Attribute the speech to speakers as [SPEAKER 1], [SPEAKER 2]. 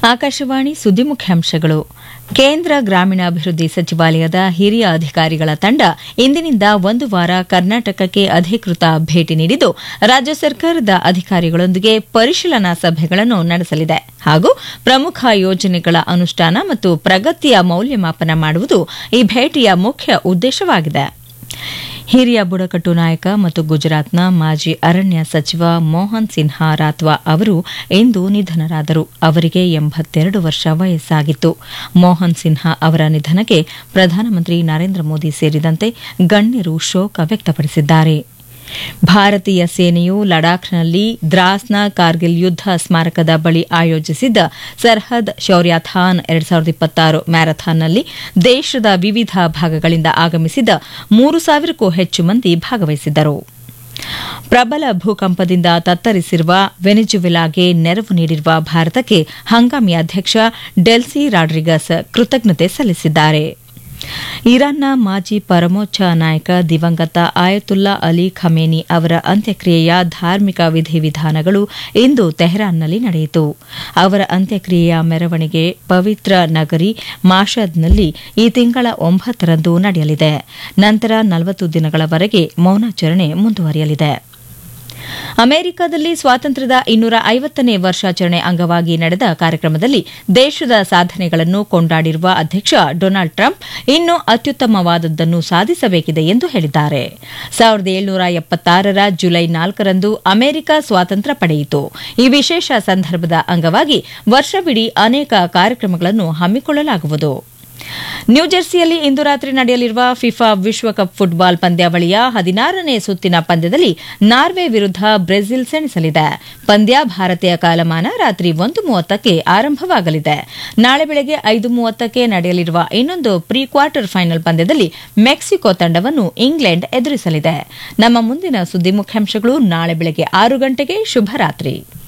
[SPEAKER 1] ಆಕಾಶವಾಣಿ ಸುದ್ದಿ ಮುಖ್ಯಾಂಶಗಳು ಕೇಂದ್ರ ಗ್ರಾಮೀಣಾಭಿವೃದ್ಧಿ ಸಚಿವಾಲಯದ ಹಿರಿಯ ಅಧಿಕಾರಿಗಳ ತಂಡ ಇಂದಿನಿಂದ ಒಂದು ವಾರ ಕರ್ನಾಟಕಕ್ಕೆ ಅಧಿಕೃತ ಭೇಟಿ ನೀಡಿದ್ದು ರಾಜ್ಯ ಸರ್ಕಾರದ ಅಧಿಕಾರಿಗಳೊಂದಿಗೆ ಪರಿಶೀಲನಾ ಸಭೆಗಳನ್ನು ನಡೆಸಲಿದೆ ಹಾಗೂ ಪ್ರಮುಖ ಯೋಜನೆಗಳ ಅನುಷ್ಠಾನ ಮತ್ತು ಪ್ರಗತಿಯ ಮೌಲ್ಯಮಾಪನ ಮಾಡುವುದು ಈ ಭೇಟಿಯ ಮುಖ್ಯ ಉದ್ದೇಶವಾಗಿದೆ ಹಿರಿಯ ಬುಡಕಟ್ಟು ನಾಯಕ ಮತ್ತು ಗುಜರಾತ್ನ ಮಾಜಿ ಅರಣ್ಯ ಸಚಿವ ಮೋಹನ್ ಸಿನ್ಹಾ ರಾತ್ವಾ ಅವರು ಇಂದು ನಿಧನರಾದರು ಅವರಿಗೆ ಎಂಬತ್ತೆರಡು ವರ್ಷ ವಯಸ್ಸಾಗಿತ್ತು ಮೋಹನ್ ಸಿನ್ಹಾ ಅವರ ನಿಧನಕ್ಕೆ ಪ್ರಧಾನಮಂತ್ರಿ ನರೇಂದ್ರ ಮೋದಿ ಸೇರಿದಂತೆ ಗಣ್ಯರು ಶೋಕ ವ್ಯಕ್ತಪಡಿಸಿದ್ದಾರೆ ಭಾರತೀಯ ಸೇನೆಯು ಲಡಾಖ್ನಲ್ಲಿ ದ್ರಾಸ್ನ ಕಾರ್ಗಿಲ್ ಯುದ್ಧ ಸ್ಮಾರಕದ ಬಳಿ ಆಯೋಜಿಸಿದ್ದ ಸರ್ಹದ್ ಶೌರ್ಯಾಥಾನ್ ಎರಡ್ ಸಾವಿರದ ಇಪ್ಪತ್ತಾರು ಮ್ಯಾರಥಾನ್ನಲ್ಲಿ ದೇಶದ ವಿವಿಧ ಭಾಗಗಳಿಂದ ಆಗಮಿಸಿದ್ದ ಮೂರು ಸಾವಿರಕ್ಕೂ ಹೆಚ್ಚು ಮಂದಿ ಭಾಗವಹಿಸಿದ್ದರು ಪ್ರಬಲ ಭೂಕಂಪದಿಂದ ತತ್ತರಿಸಿರುವ ವೆನಿಜುವೆಲಾಗೆ ನೆರವು ನೀಡಿರುವ ಭಾರತಕ್ಕೆ ಹಂಗಾಮಿ ಅಧ್ಯಕ್ಷ ಡೆಲ್ಸಿ ರಾಡ್ರಿಗಸ್ ಕೃತಜ್ಞತೆ ಸಲ್ಲಿಸಿದ್ದಾರೆ ಇರಾನ್ನ ಮಾಜಿ ಪರಮೋಚ್ಚ ನಾಯಕ ದಿವಂಗತ ಆಯತುಲ್ಲಾ ಅಲಿ ಖಮೇನಿ ಅವರ ಅಂತ್ಯಕ್ರಿಯೆಯ ಧಾರ್ಮಿಕ ವಿಧಿವಿಧಾನಗಳು ಇಂದು ತೆಹರಾನ್ನಲ್ಲಿ ನಡೆಯಿತು ಅವರ ಅಂತ್ಯಕ್ರಿಯೆಯ ಮೆರವಣಿಗೆ ಪವಿತ್ರ ನಗರಿ ಮಾಷದ್ನಲ್ಲಿ ಈ ತಿಂಗಳ ಒಂಬತ್ತರಂದು ನಡೆಯಲಿದೆ ನಂತರ ನಲವತ್ತು ದಿನಗಳವರೆಗೆ ಮೌನಾಚರಣೆ ಮುಂದುವರಿಯಲಿದೆ ಅಮೆರಿಕದಲ್ಲಿ ಸ್ವಾತಂತ್ರ್ಯದ ಇನ್ನೂರ ಐವತ್ತನೇ ವರ್ಷಾಚರಣೆ ಅಂಗವಾಗಿ ನಡೆದ ಕಾರ್ಯಕ್ರಮದಲ್ಲಿ ದೇಶದ ಸಾಧನೆಗಳನ್ನು ಕೊಂಡಾಡಿರುವ ಅಧ್ಯಕ್ಷ ಡೊನಾಲ್ಡ್ ಟ್ರಂಪ್ ಇನ್ನೂ ಅತ್ಯುತ್ತಮವಾದದ್ದನ್ನು ಸಾಧಿಸಬೇಕಿದೆ ಎಂದು ಹೇಳಿದ್ದಾರೆ ಸಾವಿರದ ಏಳ್ನೂರ ಎಪ್ಪತ್ತಾರರ ಜುಲೈ ನಾಲ್ಕರಂದು ಅಮೆರಿಕ ಸ್ವಾತಂತ್ರ್ಯ ಪಡೆಯಿತು ಈ ವಿಶೇಷ ಸಂದರ್ಭದ ಅಂಗವಾಗಿ ವರ್ಷವಿಡೀ ಅನೇಕ ಕಾರ್ಯಕ್ರಮಗಳನ್ನು ಹಮ್ಮಿಕೊಳ್ಳಲಾಗುವುದು ನ್ಯೂಜೆರ್ಸಿಯಲ್ಲಿ ಇಂದು ರಾತ್ರಿ ನಡೆಯಲಿರುವ ಫಿಫಾ ವಿಶ್ವಕಪ್ ಫುಟ್ಬಾಲ್ ಪಂದ್ಯಾವಳಿಯ ಹದಿನಾರನೇ ಸುತ್ತಿನ ಪಂದ್ಯದಲ್ಲಿ ನಾರ್ವೆ ವಿರುದ್ಧ ಬ್ರೆಜಿಲ್ ಸೆಣಸಲಿದೆ ಪಂದ್ಯ ಭಾರತೀಯ ಕಾಲಮಾನ ರಾತ್ರಿ ಒಂದು ಮೂವತ್ತಕ್ಕೆ ಆರಂಭವಾಗಲಿದೆ ನಾಳೆ ಬೆಳಗ್ಗೆ ಐದು ಮೂವತ್ತಕ್ಕೆ ನಡೆಯಲಿರುವ ಇನ್ನೊಂದು ಪ್ರೀ ಕ್ವಾರ್ಟರ್ ಫೈನಲ್ ಪಂದ್ಯದಲ್ಲಿ ಮೆಕ್ಸಿಕೋ ತಂಡವನ್ನು ಇಂಗ್ಲೆಂಡ್ ಎದುರಿಸಲಿದೆ ನಮ್ಮ ಮುಂದಿನ ಸುದ್ದಿ ಮುಖ್ಯಾಂಶಗಳು ನಾಳೆ ಬೆಳಗ್ಗೆ ಆರು ಗಂಟೆಗೆ ಶುಭರಾತ್ರಿ